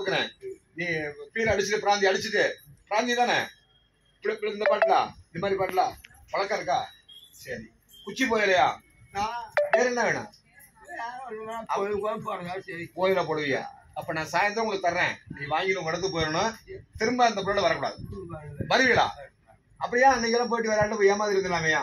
கொடுக்குறேன் நீ பீரை அடிச்சுட்டு பிராந்தி அடிச்சுட்டு பிராந்தி தானே இப்படி இப்படி இந்த பாட்டுலா இந்த மாதிரி பாட்டுலா பழக்கம் இருக்கா சரி குச்சி போயிலையா நான் வேற என்ன வேணும் கோயில் கோயில் போடுங்க சரி கோயில போடுவியா அப்ப நான் சாயந்தரம் உங்களுக்கு தர்றேன் நீ வாங்கிட்டு உங்க இடத்துக்கு போயிடணும் திரும்ப அந்த பொருளை வரக்கூடாது வருவீங்களா அப்படியா அன்னைக்கெல்லாம் போயிட்டு விளையாண்டு போய் ஏமாத்தி இருக்கலாமையா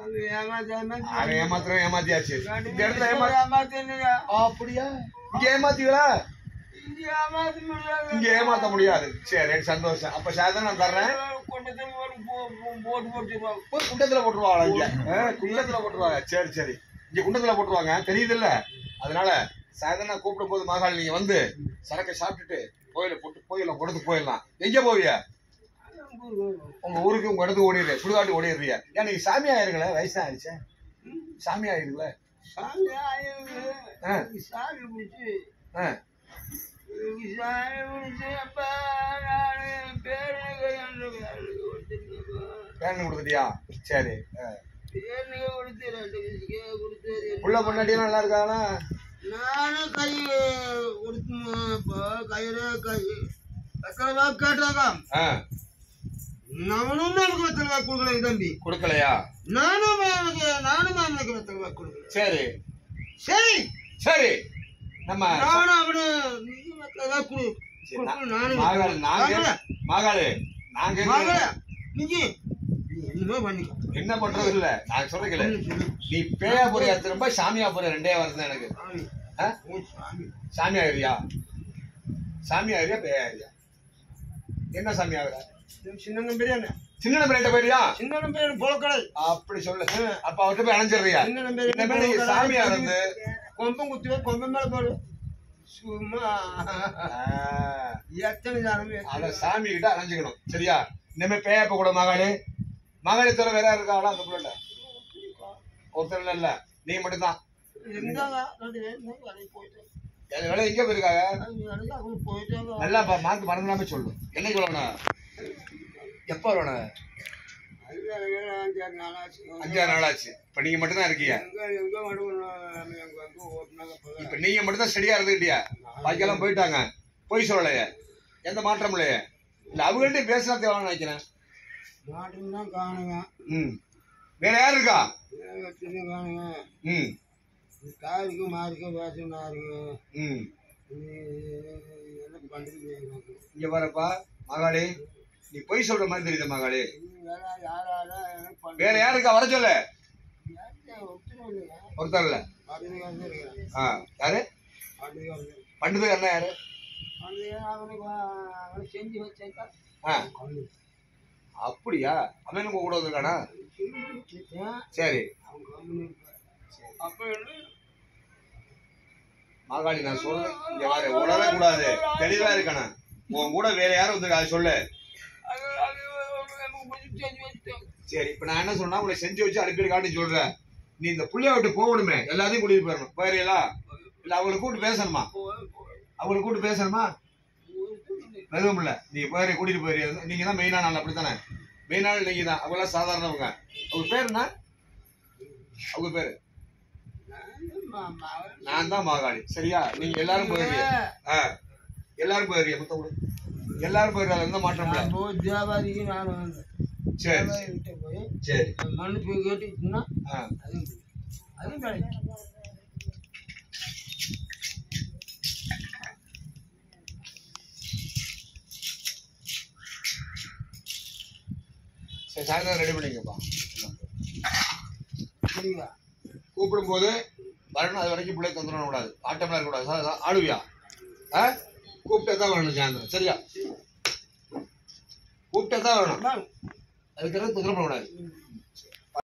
அவன் ஏமாத்துறவன் ஏமாத்தியாச்சு இந்த இடத்துல ஏமா ஏமாத்தீங்க அப்படியா இங்க ஏமாத்தீங்களா இங்க ஏமாத்த முடியாது இங்க ஏமாத்த முடியாது சரி ரைட் சந்தோஷம் அப்ப சாயந்தரம் நான் தர்றேன் கொண்டத்தில் ஒரு போ- போ- போட்டு போட்டுருவாங்க போய் குண்டத்துல போட்டுருவாங்களா இங்க ஆ, குண்டத்துல போட்டுருவாங்க சரி சரி இங்க குண்டத்துல போட்டுருவாங்க தெரியுது இல்ல அதனால சாயந்தரம் நான் கூப்பிடும் போது மகால் நீங்க வந்து சரக்கை சாப்பிட்டுட்டு கோயில போட்டு கோயில கொடுத்து போயிடலாம் எங்க போவிய உங்க ஊருக்கு உங்க இடத்துக்கு ஓடிடுற சுடுகாட்டு ஓடிடுறிய ஏன் நீங்க சாமி ஆயிருங்களே வயசு ஆயிடுச்சு சாமி ஆயிருங்களே சாமி ஆயிருக்கு. ஆ. சாமி பிடிச்சி ஆ, சாமி பிடிச்சி அப்ப நானு பேரனுக்கு என்று பேரனுக்கு கொடுத்துருக்கப்பா. பேரன் கொடுத்துட்டியா சரி ஆ. பேரனுக்கு கொடுத்து ரெண்டு வயசுக்கே கொடுத்து புள்ள பொண்டாட்டியும் நல்லா இருக்காங்களா நானும் கை கொடுத்துப்போ கையில கை வெத்தலை கேட்டாங்க ஆ, நானும் எனக்கு வெத்தலை கொடுக்கல தம்பி கொடுக்கலையா நானும் அவனுக்கு நானும் அவனுக்கு வெத்தலை கொடுக்கல சரி சரி சரி நம்ம நானும் அவனு நீ வெத்தலை கொடு சரி, கொடுக்கணும் நானும் மாகாளு நாங்க வாங்கல. மாகாளு நாங்க வாங்கல. நீங்க நீ என்னமோ பண்ணிக்கோ என்ன பண்றது இல்ல நான் சொல்றேன் நீ பேயா போறியா திரும்ப சாமியா போறியா ரெண்டே வாரம் தான் எனக்கு சாமி ஆ? உன் சாமி சாமி ஆகிறியா சாமி ஆகிறியா பேயா ஆகிறியா என்ன சாமி ஆகுற சின்ன நம்பர் சின்ன நம்பர் போயிறியா சின்ன நம்பர் பொழக்கடை அப்படி சொல்லு அப்ப அவர்கிட்ட போய் அணைஞ்சிடுறியா சின்ன நம்பர் இனிமே நீங்க சாமியா இருந்து கொம்பம் குத்துவே கொம்பம் மேல போடு சும்மா ஆ, எத்தனை ஜனமே அத சாமி கிட்ட அணைஞ்சுக்கணும் சரியா இனிமே பேயா போக கூட மகாளி மகாளி தவிர வேற யாரும் இருக்காங்களா அந்த பிள்ளை ஒருத்தர் இல்ல இல்ல நீ மட்டும்தான் இருந்தாங்க ரெண்டு பேரும் இருந்தாங்க, வேலைக்கு போயிட்டாங்க என் வேலை எங்க போயிருக்காங்க அவங்க வேலைக்கு அவங்க போயிட்டாங்க நல்லா பா- மார்க் மறந்துடாம சொல்லு என்னைக்கு வரணும் எப்போ வரணும் அது வேற வேற அஞ்சாறு நாள் ஆச்சு அஞ்சாறு நாள் ஆச்சு இப்ப நீங்க மட்டும் தான் இருக்கீங்க எங்க எங்க மட்டும் எங்க வந்து ஓட்டுனாங்க போய் இப்ப நீங்க மட்டும் தான் ஸ்டடியா இருந்துக்கிட்டியா பாக்கியெல்லாம் போயிட்டாங்க பொய் சொல்லலையே எந்த மாற்றம் இல்லையே இல்ல அவங்கள்ட்ட பேசினா தேவைன்னு நினைக்கிறேன் மாட்டம் தான் காணுங்க ம் வேற யாரு இருக்கா வச்சுன்னு காணுங்க ம் காருக்கு மாருக்கு பேசுனா இருக்கு ம் என்ன பண்ணுறது இங்க வரப்பா மகாளி நீ பொய் சொல்ற மாதிரி தெரியுது மகாளி வேற யாரால எனக்கு பண்ண வேற யாரு இருக்கா வர சொல்லு ஒத்துணும் இல்லைங்க ஒருத்தர் இல்ல பண்டிகை இருக்கிறேன் ஆ யாரு பண்டிகை பண்டிகை என்ன யாரு பண்டிகை அவனுக்கு அவனை செஞ்சு வச்சேக்கா ஆ அப்படியா அவன் உங்க கூட வந்திருக்கானா செஞ்சு வச்சுட்டேன் சரி அவங்க கம்பெனி அப்போ மாகாளி நான் சொல்றேன் இங்க வர உடவே கூடாது தெளிவா இருக்கணும் உன் கூட வேற யாரும் வந்து அதை சொல்லு அது அது நமக்கு கொஞ்சம் செஞ்சு வச்சுட்டேன் சரி இப்ப நான் என்ன சொன்னா உங்களை செஞ்சு வச்சு அனுப்பியிருக்கான்னு சொல்றேன் நீ இந்த புள்ளைய விட்டு போகணுமே எல்லாத்தையும் கூட்டிட்டு போயிடணும் போயிடலா இல்ல அவங்களை கூப்பிட்டு பேசணுமா அவங்களை கூப்பிட்டு பேசணுமா எதுவும் இல்ல நீ போயிரு கூட்டிட்டு போயிரு நீங்க தான் மெயினான ஆள் அப்படித்தானே மெயினான நீங்க தான் அவங்களாம் சாதாரணவங்க அவங்க பேர் என்ன அவங்க பேரு நான் தான் மாகாளி சரியா நீங்க எல்லாரும் போயிடுறீங்க ஆ எல்லாரும் போயிடுறீங்க மொத்தம் கூட. எல்லாரும் போயிடுறாங்க எந்த மாற்றம் இல்ல தேவாதிக்கு நான் வந்தேன் சரி தேவாதிகிட்ட போய் சரி மன்னிப்பு கேட்டுச்சுன்னா ஆ அதுவும் அதுவும் கிடைக்கும் சரி சாயந்தரம் ரெடி பண்ணிக்கப்பா புரியுதா கூப்பிடும் போது வரணும் அது வரைக்கும் பிள்ளை தொந்தரவு கூடாது ஆட்டம்லாம் இருக்கக்கூடாது சா- சா- ஆடுவியா ஆ கூப்பிட்டே தான் வரணும் சாயந்தரம் சரியா கூப்பிட்டே தான் வரணும் வாங்க. அதுக்கு தொந்தரவு பண்ணக்கூடாது